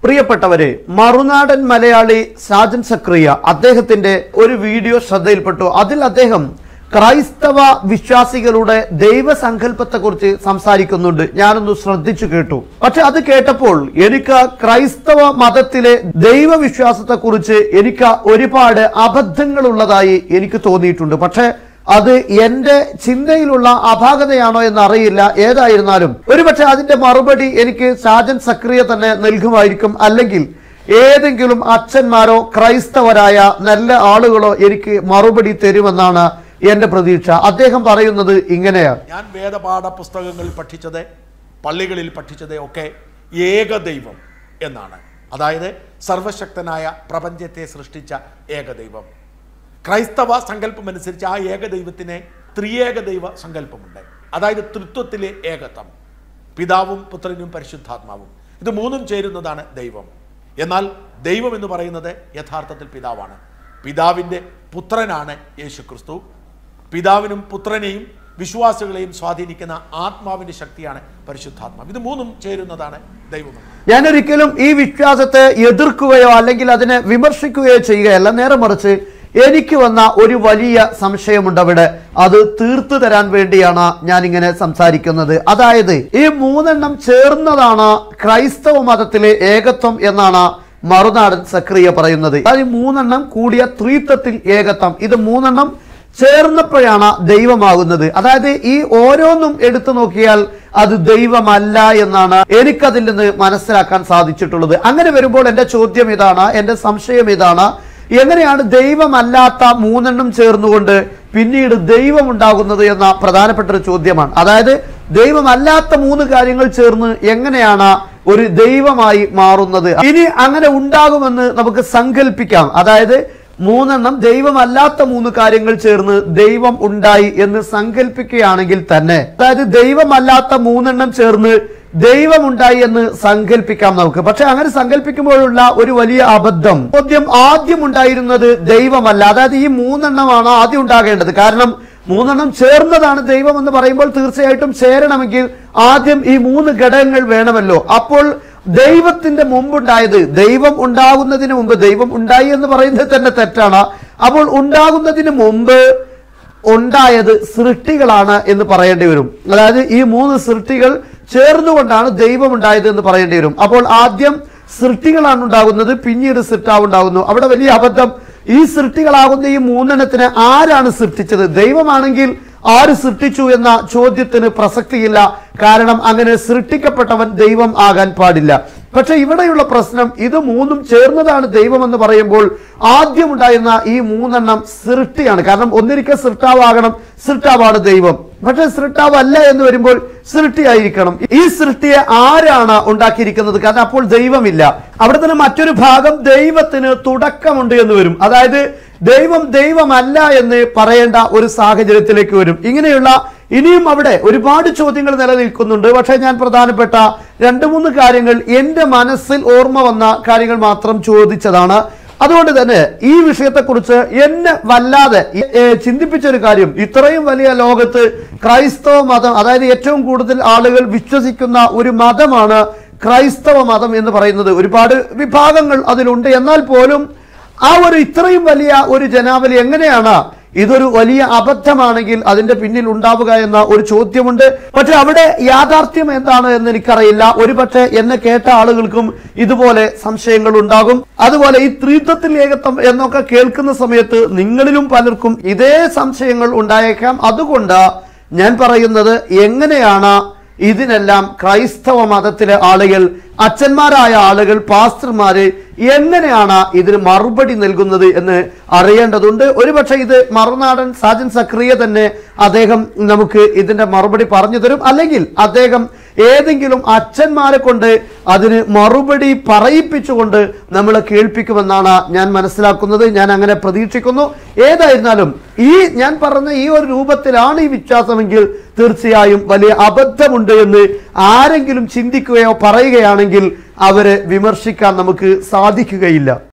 പ്രിയപ്പെട്ടവരെ മറുനാടൻ മലയാളി സാജൻ സക്രിയ അദ്ദേഹത്തിന്റെ ഒരു വീഡിയോ ശ്രദ്ധയിൽപ്പെട്ടു അതിൽ അദ്ദേഹം ക്രൈസ്തവ വിശ്വാസികളുടെ ദൈവസങ്കല്പത്തെക്കുറിച്ച് സംസാരിക്കുന്നുണ്ട് ഞാനൊന്ന് ശ്രദ്ധിച്ചു കേട്ടു പക്ഷെ അത് കേട്ടപ്പോൾ എനിക്ക് ക്രൈസ്തവ മതത്തിലെ ദൈവവിശ്വാസത്തെക്കുറിച്ച് എനിക്ക് ഒരുപാട് അബദ്ധങ്ങൾ ഉള്ളതായി എനിക്ക് തോന്നിയിട്ടുണ്ട് പക്ഷെ അത് എന്റെ ചിന്തയിലുള്ള അപാകതയാണോ എന്ന് അറിയില്ല ഏതായിരുന്നാലും ഒരുപക്ഷെ അതിന്റെ മറുപടി എനിക്ക് സാജൻ സക്രിയ തന്നെ നൽകുമായിരിക്കും അല്ലെങ്കിൽ ഏതെങ്കിലും അച്ഛന്മാരോ ക്രൈസ്തവരായ നല്ല ആളുകളോ എനിക്ക് മറുപടി തരുമെന്നാണ് എന്റെ പ്രതീക്ഷ അദ്ദേഹം പറയുന്നത് ഇങ്ങനെയാണ് ഞാൻ വേദപാഠ പുസ്തകങ്ങളിൽ പഠിച്ചത് പള്ളികളിൽ പഠിച്ചത് ഒക്കെ ഏകദൈവം എന്നാണ് അതായത് സർവശക്തനായ പ്രപഞ്ചത്തെ സൃഷ്ടിച്ച ഏകദൈവം ക്രൈസ്തവ സങ്കല്പം അനുസരിച്ച് ആ ഏകദൈവത്തിന് ത്രിയേക ദൈവ സങ്കല്പമുണ്ട് അതായത് തൃത്വത്തിലെ ഏകത്വം പിതാവും പുത്രനും പരിശുദ്ധാത്മാവും ഇത് മൂന്നും ചേരുന്നതാണ് ദൈവം എന്നാൽ ദൈവം എന്ന് പറയുന്നത് യഥാർത്ഥത്തിൽ പിതാവാണ് പിതാവിൻ്റെ പുത്രനാണ് യേശു ക്രിസ്തു പിതാവിനും പുത്രനെയും വിശ്വാസികളെയും സ്വാധീനിക്കുന്ന ആത്മാവിന്റെ ശക്തിയാണ് പരിശുദ്ധാത്മാവ് ഇത് മൂന്നും ചേരുന്നതാണ് ദൈവം ഞാൻ ഒരിക്കലും ഈ വിശ്വാസത്തെ എതിർക്കുകയോ അല്ലെങ്കിൽ അതിനെ വിമർശിക്കുകയോ ചെയ്യുകയല്ല നേരെ മറിച്ച് എനിക്ക് വന്ന ഒരു വലിയ സംശയമുണ്ട് അവിടെ അത് തീർത്തു തരാൻ വേണ്ടിയാണ് ഞാൻ ഇങ്ങനെ സംസാരിക്കുന്നത് അതായത് ഈ മൂന്നെണ്ണം ചേർന്നതാണ് ക്രൈസ്തവ മതത്തിലെ ഏകത്വം എന്നാണ് മറുനാടൻ സക്രിയ പറയുന്നത് അതായത് ഈ മൂന്നെണ്ണം കൂടിയ ത്രീത്വത്തിൽ ഏകത്വം ഇത് മൂന്നെണ്ണം ചേർന്നപ്പോഴാണ് ദൈവമാകുന്നത് അതായത് ഈ ഓരോന്നും എടുത്തു നോക്കിയാൽ അത് ദൈവമല്ല എന്നാണ് എനിക്കതിൽ നിന്ന് മനസ്സിലാക്കാൻ സാധിച്ചിട്ടുള്ളത് അങ്ങനെ വരുമ്പോൾ എന്റെ ചോദ്യം ഇതാണ് എന്റെ സംശയം ഇതാണ് എങ്ങനെയാണ് ദൈവമല്ലാത്ത മൂന്നെണ്ണം ചേർന്നുകൊണ്ട് പിന്നീട് ദൈവം ഉണ്ടാകുന്നത് എന്ന പ്രധാനപ്പെട്ട ഒരു ചോദ്യമാണ് അതായത് ദൈവമല്ലാത്ത മൂന്ന് കാര്യങ്ങൾ ചേർന്ന് എങ്ങനെയാണ് ഒരു ദൈവമായി മാറുന്നത് ഇനി അങ്ങനെ ഉണ്ടാകുമെന്ന് നമുക്ക് സങ്കല്പിക്കാം അതായത് മൂന്നെണ്ണം ദൈവമല്ലാത്ത മൂന്ന് കാര്യങ്ങൾ ചേർന്ന് ദൈവം ഉണ്ടായി എന്ന് സങ്കല്പിക്കുകയാണെങ്കിൽ തന്നെ അതായത് ദൈവമല്ലാത്ത മൂന്നെണ്ണം ചേർന്ന് ദൈവമുണ്ടായി എന്ന് സങ്കല്പിക്കാം നമുക്ക് പക്ഷെ അങ്ങനെ സങ്കല്പിക്കുമ്പോഴുള്ള ഒരു വലിയ അബദ്ധം ചോദ്യം ആദ്യം ഉണ്ടായിരുന്നത് ദൈവമല്ല അതായത് ഈ മൂന്നെണ്ണമാണ് ആദ്യം ഉണ്ടാകേണ്ടത് കാരണം മൂന്നെണ്ണം ചേർന്നതാണ് ദൈവം എന്ന് പറയുമ്പോൾ തീർച്ചയായിട്ടും ചേരണമെങ്കിൽ ആദ്യം ഈ മൂന്ന് ഘടകങ്ങൾ വേണമല്ലോ അപ്പോൾ ദൈവത്തിന്റെ മുമ്പുണ്ടായത് ദൈവം ഉണ്ടാകുന്നതിന് മുമ്പ് ദൈവം ഉണ്ടായി എന്ന് പറയുന്നത് തന്നെ തെറ്റാണ് അപ്പോൾ ഉണ്ടാകുന്നതിന് മുമ്പ് ഉണ്ടായത് സൃഷ്ടികളാണ് എന്ന് പറയേണ്ടി വരും അതായത് ഈ മൂന്ന് സൃഷ്ടികൾ ചേർന്നുകൊണ്ടാണ് ദൈവം ഉണ്ടായത് എന്ന് പറയേണ്ടി വരും അപ്പോൾ ആദ്യം സൃഷ്ടികളാണ് ഉണ്ടാകുന്നത് പിന്നീട് സൃഷ്ടാവ് ഉണ്ടാകുന്നു അവിടെ വലിയ അബദ്ധം ഈ സൃഷ്ടികളാകുന്ന ഈ മൂന്നെണ്ണത്തിന് ആരാണ് സൃഷ്ടിച്ചത് ദൈവമാണെങ്കിൽ ആര് സൃഷ്ടിച്ചു എന്ന ചോദ്യത്തിന് പ്രസക്തിയില്ല കാരണം അങ്ങനെ സൃഷ്ടിക്കപ്പെട്ടവൻ ദൈവം ആകാൻ പാടില്ല പക്ഷെ ഇവിടെയുള്ള പ്രശ്നം ഇത് മൂന്നും ചേർന്നതാണ് ദൈവം എന്ന് പറയുമ്പോൾ ആദ്യം ഉണ്ടായിരുന്ന ഈ മൂന്നെണ്ണം സൃഷ്ടിയാണ് കാരണം ഒന്നിരിക്കൽ സൃഷ്ടാവാകണം സൃഷ്ടാവാണ് ദൈവം പക്ഷെ സൃഷ്ടാവ് അല്ല എന്ന് വരുമ്പോൾ സൃഷ്ടിയായിരിക്കണം ഈ സൃഷ്ടിയെ ആരാണ് ഉണ്ടാക്കിയിരിക്കുന്നത് കാരണം അപ്പോൾ ദൈവമില്ല അവിടെ തന്നെ മറ്റൊരു ഭാഗം ദൈവത്തിന് തുടക്കമുണ്ട് എന്ന് വരും അതായത് ദൈവം ദൈവമല്ല എന്ന് പറയേണ്ട ഒരു സാഹചര്യത്തിലേക്ക് വരും ഇങ്ങനെയുള്ള ഇനിയും അവിടെ ഒരുപാട് ചോദ്യങ്ങൾ നിലനിൽക്കുന്നുണ്ട് പക്ഷേ ഞാൻ പ്രധാനപ്പെട്ട രണ്ട് മൂന്ന് കാര്യങ്ങൾ എൻ്റെ മനസ്സിൽ ഓർമ്മ വന്ന കാര്യങ്ങൾ മാത്രം ചോദിച്ചതാണ് അതുകൊണ്ട് തന്നെ ഈ വിഷയത്തെക്കുറിച്ച് എന്നെ വല്ലാതെ ഏ, ചിന്തിപ്പിച്ച ഒരു കാര്യം ഇത്രയും വലിയ ലോകത്ത് ക്രൈസ്തവ മതം അതായത് ഏറ്റവും കൂടുതൽ ആളുകൾ വിശ്വസിക്കുന്ന ഒരു മതമാണ് ക്രൈസ്തവ മതം എന്ന് പറയുന്നത് ഒരുപാട് വിഭാഗങ്ങൾ അതിലുണ്ട് എന്നാൽ പോലും ആ ഒരു ഇത്രയും വലിയ ഒരു ജനാവലി എങ്ങനെയാണ് ഇതൊരു വലിയ അബദ്ധമാണെങ്കിൽ അതിന്റെ പിന്നിൽ ഉണ്ടാവുക എന്ന ഒരു ചോദ്യമുണ്ട് പക്ഷെ അവിടെ യാഥാർത്ഥ്യം എന്താണ് എന്ന് എനിക്കറിയില്ല ഒരുപക്ഷെ എന്നെ കേട്ട ആളുകൾക്കും ഇതുപോലെ സംശയങ്ങൾ ഉണ്ടാകും അതുപോലെ ഈ ത്രിത്വത്തിൽ ഏകത്വം എന്നൊക്കെ കേൾക്കുന്ന സമയത്ത് നിങ്ങളിലും പലർക്കും ഇതേ സംശയങ്ങൾ ഉണ്ടായേക്കാം അതുകൊണ്ട് ഞാൻ പറയുന്നത് എങ്ങനെയാണ് ഇതിനെല്ലാം ക്രൈസ്തവ മതത്തിലെ ആളുകൾ അച്ഛന്മാരായ ആളുകൾ പാസ്റ്റർമാര് എങ്ങനെയാണ് ഇതിന് മറുപടി നൽകുന്നത് എന്ന് അറിയേണ്ടതുണ്ട് ഒരുപക്ഷെ ഇത് മറുനാടൻ സാജൻ സക്രിയ തന്നെ അദ്ദേഹം നമുക്ക് ഇതിന്റെ മറുപടി പറഞ്ഞു തരും അല്ലെങ്കിൽ അദ്ദേഹം ഏതെങ്കിലും അച്ഛന്മാരെ കൊണ്ട് അതിന് മറുപടി പറയിപ്പിച്ചുകൊണ്ട് നമ്മളെ കേൾപ്പിക്കുമെന്നാണ് ഞാൻ മനസ്സിലാക്കുന്നത് ഞാൻ അങ്ങനെ പ്രതീക്ഷിക്കുന്നു ഏതായിരുന്നാലും ഈ ഞാൻ പറഞ്ഞ ഈ ഒരു രൂപത്തിലാണ് ഈ വിശ്വാസമെങ്കിൽ തീർച്ചയായും വലിയ അബദ്ധമുണ്ട് എന്ന് ആരെങ്കിലും ചിന്തിക്കുകയോ പറയുകയാണെങ്കിൽ അവരെ വിമർശിക്കാൻ നമുക്ക് സാധിക്കുകയില്ല